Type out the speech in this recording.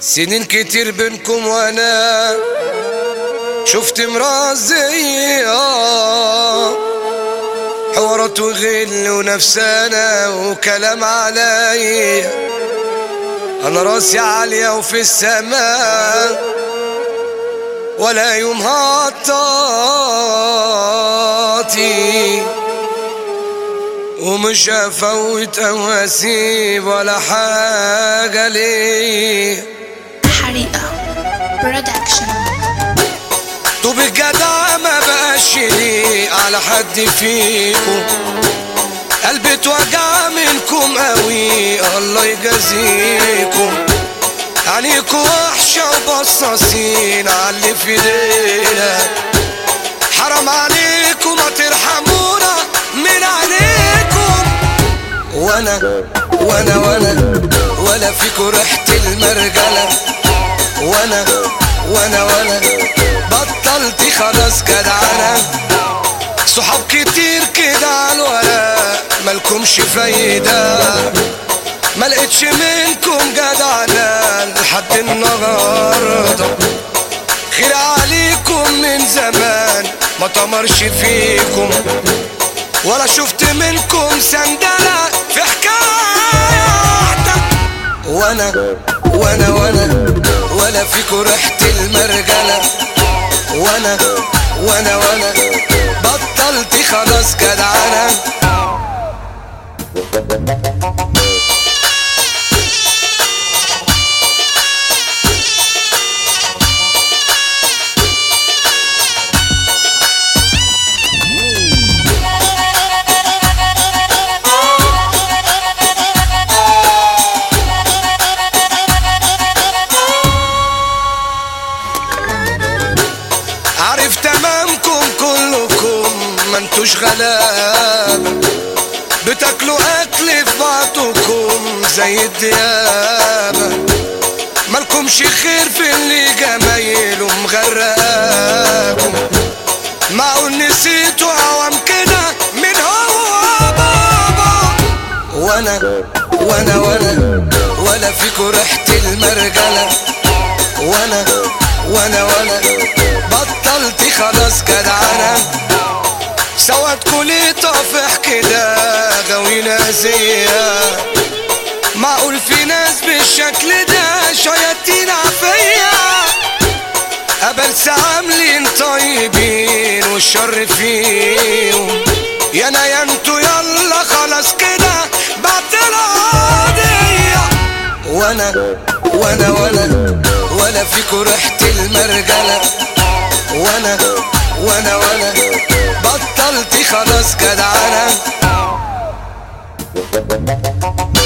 سنين كتير بينكم وانا شفت مرازية حوارات وغل ونفسانة وكلام عليا انا راسي عالية وفي السماء ولا يوم هطاطي ومش هفوت او اسيب ولا حاجة ليه حريقة برودكشن طوب الجدع ما بقاش يليق على حد فيكم قلبي اتوجع منكم قوي الله يجازيكم عينيكوا وحشة وبصاصين عاللي في ايدينا حرام عليكم ما ترحمونا من عليكم وانا وانا وانا ولا فيكوا ريحة المرجلة وانا وانا وانا بطلت خلاص جدعنة صحاب كتير كده على الورق مالكمش فايدة ما لقيتش منكم جدعنة لحد النهاردة خير عليكم من زمان ما تمرش فيكم ولا شفت منكم سندلة في حكاية واحدة وانا وانا وانا ولا فيكوا ريحة المرجلة وانا وانا وانا بطلت خلاص جدعنة عارف تمامكم كلكم ما انتوش غلاب بتاكلوا اكل في بعضكم زي الديابة مالكمش خير في اللي جمايله مغرقاكم معقول نسيتوا عوام كده من هو بابا وانا وانا وانا ولا فيكوا ريحة المرجلة وانا وانا وانا بطلت خلاص جدعنة سواد كلي طافح كده غاوي نازية معقول في ناس بالشكل ده شياطين عفية قبل عاملين طيبين والشر فيهم يا انا يا انتوا يلا خلاص كده بعد القضية وانا وانا وانا ولا فيكوا ريحة المرجلة وانا وانا وانا بطلت خلاص جدعنة